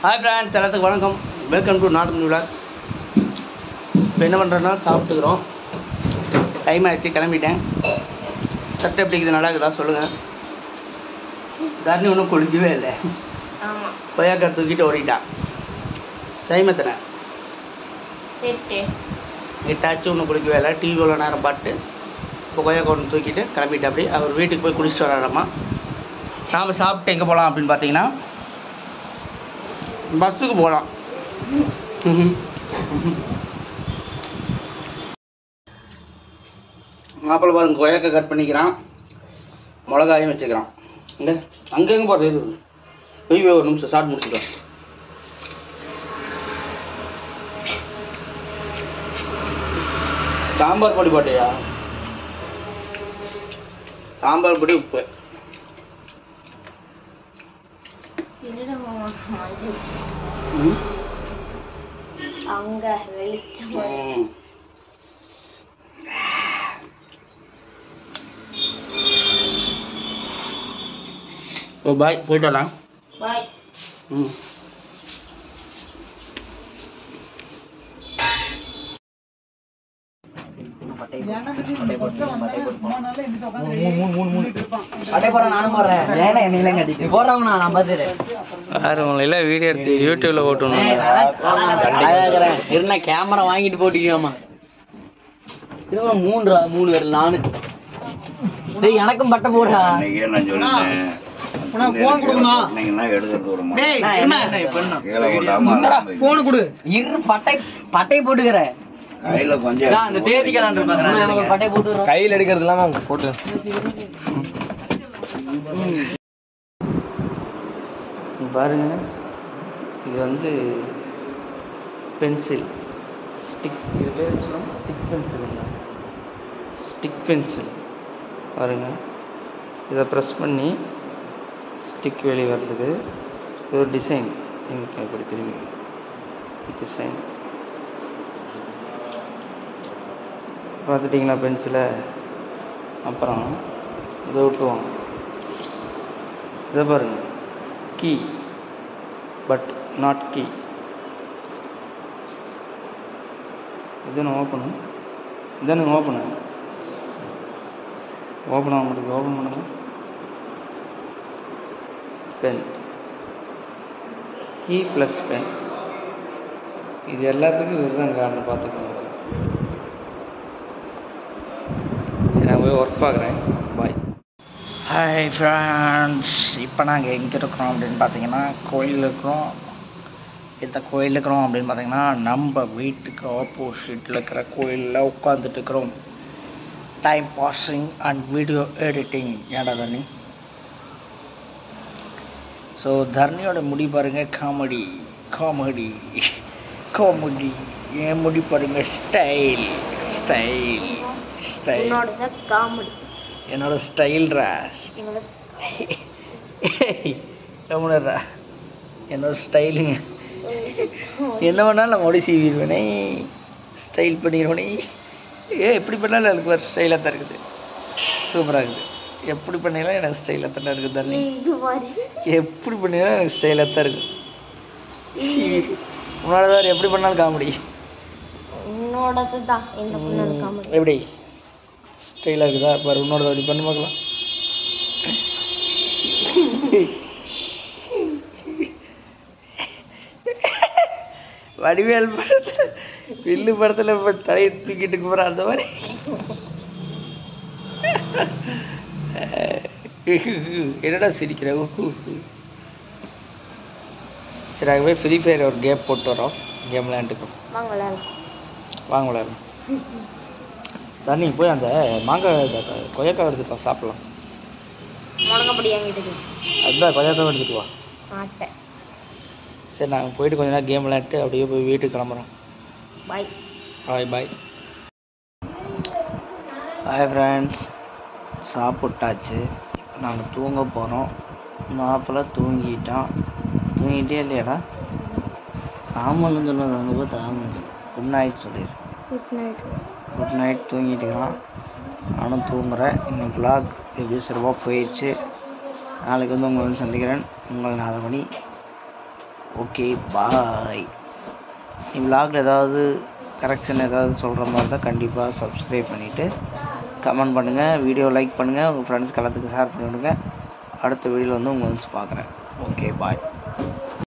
Hi friends எல்லாத்துக்கும் வணக்கம் welcome to north vlog இப்போ என்ன பண்ணுறோன்னா சாப்பிட்டுக்கிறோம் டைம் ஆயிடுச்சு கிளம்பிட்டேன் சட்டை எப்படி இருக்குது நல்லா இருக்குதா சொல்லுங்கள் தண்ணி ஒன்றும் குளிக்கவே இல்லை ஆமா கொய்யாக்கா தூக்கிட்டு ஓடிட்டான் டைம் எத்தனை எட்டு எட்டாச்சு ஒன்றும் குளிக்கவே இல்லை டிவி இவ்வளோ நேரம் பாட்டு இப்போ கொய்யாக்கா ஒன்று தூக்கிட்டு கிளம்பிட்டு அப்படி அவர் வீட்டுக்கு போய் குளிச்சுட்டு வராராம்மா நாம் சாப்பிட்டு எங்கே போகலாம் அப்படின்னு பார்த்தீங்கன்னா பஸ்ஸுக்கு போகலாம் மாப்பிள்ளை பாருங்க கொய்யாக்கா கட் பண்ணிக்கிறான் மிளகாயும் வச்சுக்கிறான் இங்கே அங்கே எங்கே போகிறது ஐயோ ஒரு நிமிஷம் ஷார்ட் முடிச்சுக்கலாம் சாம்பார் பொடி போட்டியா சாம்பார் பொடி உப்பு இருடா மாமா, மஞ்சள் ம். அங்க வெளிச்சம் ம். ஓ பாய் போயிட்டு வரலாம் பாய் ம் இல்லை வீடியோ எடுத்து யூடியூப்ல போட்டுணும் இருந்தா கேமரா வாங்கிட்டு போட்டுக்காமா இன்னும் மூன்று மூணு பேர் நானு டேய் எனக்கும் பட்டை போடுறா அன்னைக்கே நான் சொல்லிட்டேன் சொன்னீங்கன்னா எடுக்கிறது ஒரு கீழே போடாம போன் கொடு இரு பட்டை பட்டை போட்டுக்கிற கையில கொஞ்சம் அந்த தேதிக்கலாம் இருப்பாங்க பட்டை போட்டு கையில் எடுக்கிறது இல்லாம போட்டு பாருங்க இது வந்து பென்சில் ஸ்டிக் இது பேர் சொல்லுங்க ஸ்டிக் பென்சிலுங்க ஸ்டிக் பென்சில் பாருங்க இதை ப்ரெஸ் பண்ணி ஸ்டிக் வெளியே வர்றதுக்கு இது ஒரு டிசைன் இங்கே இப்படி திரும்பி டிசைன் பார்த்துட்டிங்களா பென்சிலை அப்புறம் இதை விட்டுருவோம் இதை பாருங்க கீ பட் நாட் கீ ಇದನ್ನು ಓಪನು ಇದನ್ನು ಓಪನ್ ஓப்பன் ஆக மாட்டேங்குது ஓப்பன் பண்ணுங்க பென் கீ ப்ளஸ் பென் இது எல்லாத்துக்கும் இதுதான் காரணம் பார்த்துக்கோங்க சரி நான் போய் ஒர்க் பார்க்குறேன் பாய் ஹாய் ஃப்ரெண்ட்ஸ் இப்போ நாங்கள் எங்கே இருக்கிறோம் அப்படின்னு பார்த்தீங்கன்னா கோயில் இருக்கிறோம் இந்த கோயில் இருக்கிறோம் அப்படின்னு பார்த்தீங்கன்னா நம்ம வீட்டுக்கு ஆப்போசிட்டில் இருக்கிற கோயிலில் உட்காந்துட்டு இருக்கிறோம் time passing and video editing ஏடா தர்ணி ஸோ தர்ணியோட முடி பாருங்க காமெடி காமெடி காமெடி என் முடி பாருங்க ஸ்டைல் ஸ்டைல் ஸ்டைல் என்னோட காமெடி என்னோட ஸ்டைல்ரா என்னோட ரமணரா என்னோட ஸ்டைலுங்க என்ன பண்ணாலும் நான் முடி சீவிடுவேனே ஸ்டைல் பண்ணிடுவேனே ஏ எப்படி பண்ணாலும் எனக்கு ஒரு ஸ்டைலாக தான் இருக்குது சூப்பராக இருக்குது எப்படி பண்ணாலும் எனக்கு ஸ்டைலாக தான் இருக்குது தண்ணி இது மாதிரி எப்படி பண்ணாலும் எனக்கு ஸ்டைலாக தான் இருக்குது உன்னோட வேறு எப்படி பண்ணாலும் காமெடி உன்னோடது தான் என்ன பண்ணோட காமெடி எப்படி ஸ்டைலாக இருக்குதா பாரு உன்னோட அப்படி பண்ணி பார்க்கலாம் வடிவேல் படத்தில் வில்லு படத்தில் இப்போ தலையை தூக்கிட்டு போகிற அந்த மாதிரி என்னடா சிரிக்கிற சரி அங்கே போய் ஃப்ரீ ஃபயர் ஒரு கேம் போட்டு வரோம் கேம் விளையாண்டுக்கோம் வாங்க விளையாடலாம் வாங்க விளையாடலாம் தண்ணி போய் அந்த மாங்காய் இந்த க- கொய்யாக்காய் எடுத்துட்டு வா சாப்பிடலாம் முடங்கப்படி வாங்கிட்டு அதுதான் கொய்யாக்காய் எடுத்துட்டு வா மாட்டேன் சரி நாங்கள் போயிட்டு கொஞ்ச நேரம் கேம் விளையாட்டு அப்படியே போய் வீட்டுக்கு கிளம்புறோம் பாய் பாய் பாய் ஹாய் ஃப்ரெண்ட்ஸ் சாப்பிட்டாச்சு நாங்கள் தூங்க போகிறோம் மாப்பிள்ளை தூங்கிட்டான் தூங்கிட்டே இல்லையாடா ஆமான்னு சொன்னது அங்கே பார்த்து ஆமாம் குட் நைட் சொல்லிடு குட் நைட் குட் நைட் தூங்கிட்டுக்கலாம் நானும் தூங்குறேன் இன்னைக்கு vlog எப்படி சிறப்பாக போயிடுச்சு நாளைக்கு வந்து உங்களை வந்து சந்திக்கிறேன் உங்கள் நாதமணி ஓகே பாய் நீ விலாகில் ஏதாவது கரெக்ஷன் ஏதாவது சொல்கிற மாதிரி இருந்தால் கண்டிப்பாக சப்ஸ்கிரைப் பண்ணிவிட்டு கமெண்ட் பண்ணுங்கள் வீடியோ லைக் பண்ணுங்கள் உங்கள் ஃப்ரெண்ட்ஸ்க்கு எல்லாத்துக்கும் ஷேர் பண்ணிவிடுங்க அடுத்த வீடியோவில் வந்து உங்களை வந்து பார்க்குறேன் ஓகே பாய்